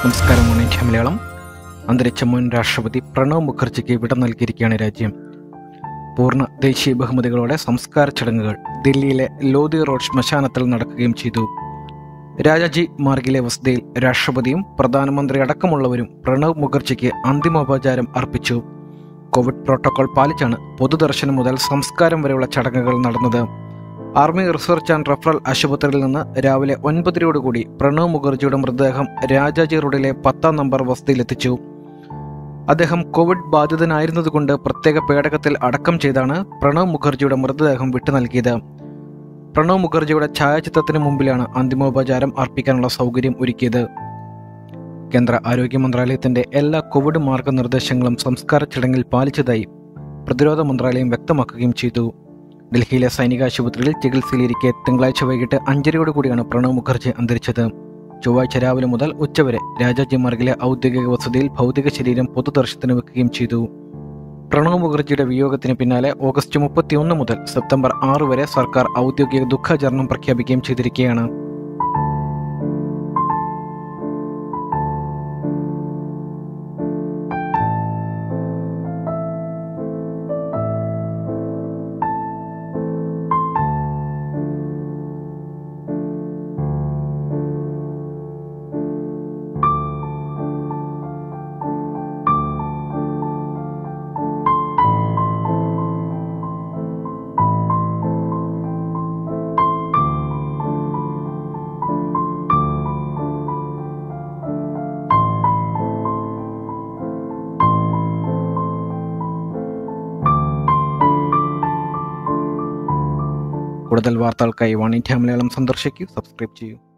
നമസ്കാരം മോണിക്ക മലയാളം അന്തരിച്ച മുൻ രാഷ്ട്രപതി പ്രണബ് മുഖർജിക്ക് വിട നൽകിയിരിക്കുകയാണ് രാജ്യം പൂർണ്ണ ദേശീയ ബഹുമതികളോടെ സംസ്കാര ചടങ്ങുകൾ ദില്ലിയിലെ ലോധി റോഡ് ശ്മശാനത്തിൽ നടക്കുകയും ചെയ്തു രാജാജി മാർഗിലെ വസതിയിൽ രാഷ്ട്രപതിയും പ്രധാനമന്ത്രി അടക്കമുള്ളവരും പ്രണബ് മുഖർജിക്ക് അന്തിമോപചാരം അർപ്പിച്ചു കോവിഡ് പ്രോട്ടോകോൾ പാലിച്ചാണ് പൊതുദർശനം മുതൽ സംസ്കാരം വരെയുള്ള ചടങ്ങുകൾ നടന്നത് ആർമി റിസർച്ച് ആൻഡ് റഫറൽ ആശുപത്രിയിൽ നിന്ന് രാവിലെ ഒൻപതരയോടുകൂടി പ്രണവ് മുഖർജിയുടെ മൃതദേഹം രാജാജി റോഡിലെ പത്താം നമ്പർ വസതിയിലെത്തിച്ചു അദ്ദേഹം കോവിഡ് ബാധിതനായിരുന്നതുകൊണ്ട് പ്രത്യേക പേടകത്തിൽ അടക്കം ചെയ്താണ് പ്രണവ് മുഖർജിയുടെ മൃതദേഹം വിട്ടു നൽകിയത് പ്രണവ് മുഖർജിയുടെ ഛായാചിത്രത്തിന് മുമ്പിലാണ് അന്തിമോപചാരം അർപ്പിക്കാനുള്ള സൗകര്യം ഒരുക്കിയത് കേന്ദ്ര ആരോഗ്യ മന്ത്രാലയത്തിന്റെ എല്ലാ കോവിഡ് മാർഗനിർദ്ദേശങ്ങളും സംസ്കാര ചടങ്ങിൽ പാലിച്ചതായി പ്രതിരോധ മന്ത്രാലയം വ്യക്തമാക്കുകയും ചെയ്തു ഡൽഹിയിലെ സൈനിക ആശുപത്രിയിൽ ചികിത്സയിലിരിക്കെ തിങ്കളാഴ്ച വൈകിട്ട് അഞ്ചരയോടുകൂടിയാണ് പ്രണവ് മുഖർജി അന്തരിച്ചത് ചൊവ്വാഴ്ച രാവിലെ മുതൽ ഉച്ചവരെ രാജാജി മാർഗിലെ ഔദ്യോഗിക വസതിയിൽ ഭൗതിക ശരീരം പൊതുദർശനത്തിന് വെക്കുകയും ചെയ്തു പ്രണവ് മുഖർജിയുടെ വിയോഗത്തിന് പിന്നാലെ ഓഗസ്റ്റ് മുപ്പത്തിയൊന്ന് മുതൽ സെപ്റ്റംബർ ആറ് വരെ സർക്കാർ ഔദ്യോഗിക ദുഃഖാചരണം പ്രഖ്യാപിക്കുകയും ചെയ്തിരിക്കുകയാണ് കൂടുതൽ വാർത്തകൾക്കായി വൺ ഇന്ത്യ മലയാളം സന്ദർശിക്കൂ സബ്സ്ക്രൈബ് ചെയ്യൂ